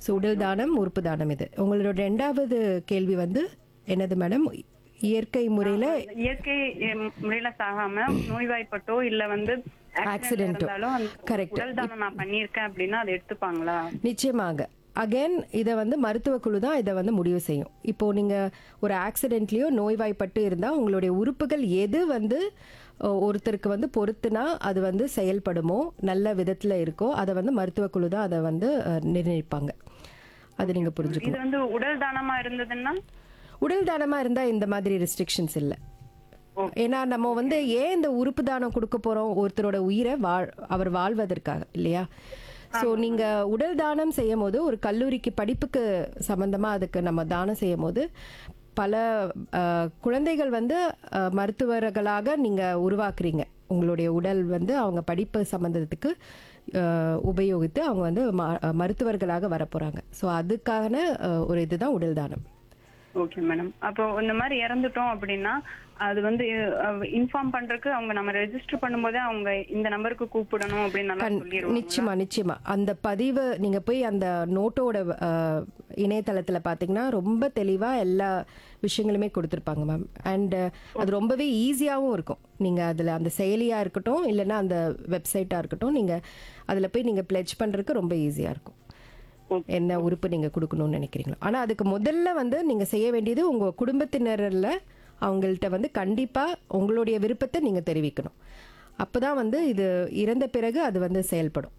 So உடல் தானம் உறுப்பு தானம் இது உங்களோட ரெண்டாவது கேள்வி வந்து என்னது மேடம் இயற்கை முறையில் இயற்கை எம், முறையில சாகாம நோய்வாய்ப்பட்டோ இல்ல வந்து accident Accident-ஓ. இருந்தாலும் அந்த Correct. உடல் தானம் நான் பண்ணியிருக்கேன் அப்படின்னா அதை எடுத்துப்பாங்களா நிச்சயமாக அகைன் இதை வந்து மருத்துவ குழு தான் இதை வந்து முடிவு செய்யும் இப்போ நீங்கள் ஒரு ஆக்சிடென்ட்லேயோ நோய்வாய்ப்பட்டு இருந்தால் உங்களுடைய உறுப்புகள் எது வந்து அஹ், ஒருத்தருக்கு வந்து பொறுத்துனா அது வந்து செயல்படுமோ நல்ல விதத்தில் இருக்கோ அதை வந்து மருத்துவ குழு தான் அதை வந்து அஹ், நிர்ணயிப்பாங்க அது நீங்கள் புரிஞ்சுக்கணும் இது வந்து உடல் தானமா இருந்ததுன்னா உடல் தானமாக இருந்தால் இந்த மாதிரி ரெஸ்ட்ரிக்ஷன்ஸ் இல்லை ஏன்னா நம்ம வந்து ஏன் இந்த உறுப்பு தானம் கொடுக்க போகிறோம் ஒருத்தரோட உயிரை வாழ் அவர் வாழ்வதற்காக இல்லையா ஸோ நீங்கள் உடல் தானம் செய்யும் போது ஒரு கல்லூரிக்கு படிப்புக்கு சம்மந்தமாக அதுக்கு நம்ம தானம் செய்யும் போது பல அஹ், குழந்தைகள் வந்து அஹ், மருத்துவர்களாக நீங்கள் உருவாக்குறீங்க உங்களுடைய உடல் வந்து அவங்க படிப்பு சம்மந்தத்துக்கு அஹ், உபயோகித்து அவங்க வந்து ம- மருத்துவர்களாக வரப்போகிறாங்க ஸோ அதுக்கான அஹ், ஒரு இதுதான் உடல் தானம் ஓகே மேடம் அப்போ இந்த மாதிரி இறந்துட்டோம் அப்படின்னா அது வந்து இன்ஃபார்ம் பண்றதுக்கு அவங்க நம்ம ரெஜிஸ்டர் பண்ணும்போதே அவங்க இந்த நம்பருக்கு கூப்பிடணும் அப்படின்னு நல்லா கண்- சொல்லிடுவாங்க நிச்சயமா நிச்சயமா அந்த பதிவு நீங்க போய் அந்த நோட்டோட அஹ், இணையதளத்துல பாத்தீங்கன்னா ரொம்ப தெளிவா எல்லா விஷயங்களுமே கொடுத்துருப்பாங்க மேம் அண்ட் அது ரொம்பவே ஈஸியாகவும் இருக்கும் நீங்க அதுல அந்த செயலியா இருக்கட்டும் இல்லைன்னா அந்த வெப்சைட்டா இருக்கட்டும் நீங்க அதுல போய் நீங்க பிளெஜ் பண்றதுக்கு ரொம்ப ஈஸியா இருக்கும் என்ன உறுப்பு நீங்க கொடுக்கணும்னு நினைக்கிறீங்களோ ஆனா அதுக்கு முதல்ல வந்து நீங்க செய்ய வேண்டியது உங்க குடும்பத்தினர்ல அவங்கள்ட்ட வந்து கண்டிப்பா உங்களுடைய விருப்பத்தை நீங்க தெரிவிக்கணும் அப்பதான் வந்து இது இறந்த பிறகு அது வந்து செயல்படும்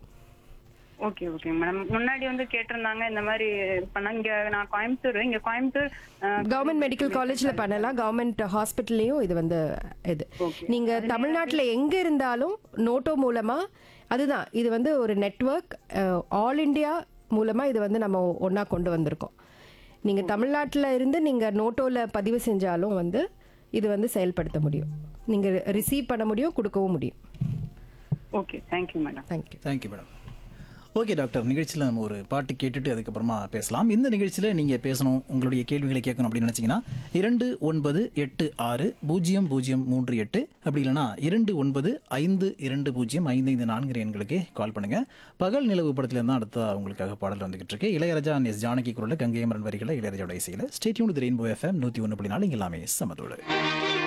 ஓகே ஓகே மேடம் முன்னாடி வந்து கேட்டிருந்தாங்க இந்த மாதிரி பண்ண இங்க நான் கோயம்புத்தூர் இங்க கோயம்புத்தூர் அஹ், கவர்மெண்ட் மெடிக்கல் காலேஜ்ல பண்ணலாம் கவர்மெண்ட் ஹாஸ்பிட்டல்லையும் இது வந்து இது நீங்க தமிழ்நாட்டுல எங்க இருந்தாலும் நோட்டோ மூலமா அதுதான் இது வந்து ஒரு நெட்வொர்க் ஆல் இந்தியா மூலமா இது வந்து நம்ம ஒண்ணா கொண்டு வந்திருக்கோம் நீங்க தமிழ்நாட்டுல இருந்து நீங்க நோட்டோல பதிவு செஞ்சாலும் வந்து இது வந்து செயல்படுத்த முடியும் நீங்க ரிசீவ் பண்ண முடியும் கொடுக்கவும் முடியும் okay thank you madam thank you thank you madam okay doctor நிகழ்ச்சியில் நம்ம ஒரு பாட்டு கேட்டுட்டு அதுக்கப்புறமா பேசலாம் இந்த நிகழ்ச்சியில் நீங்கள் பேசணும் உங்களுடைய கேள்விகளை கேட்கணும் அப்படின்னு நினச்சிங்கன்னா இரண்டு ஒன்பது எட்டு ஆறு பூஜ்ஜியம் பூஜ்ஜியம் மூன்று எட்டு அப்படி இல்லைன்னா இரண்டு ஒன்பது ஐந்து இரண்டு பூஜ்ஜியம் ஐந்து ஐந்து நான்கு எண்களுக்கு கால் பண்ணுங்கள் பகல் நிலவு படத்துல தான் அடுத்த உங்களுக்காக பாடல் வந்துகிட்டு இருக்கு இளையராஜா எஸ் ஜானகி குரலில் கங்கை மரன் வரிகளை இளையராஜாவோட இசையில் ஸ்டேட்யூன் ரெயின்போ எஃப்எம் நூற்றி ஒன்று புள்ளி நாலு இங்க எல்லாமே சமத்தோடு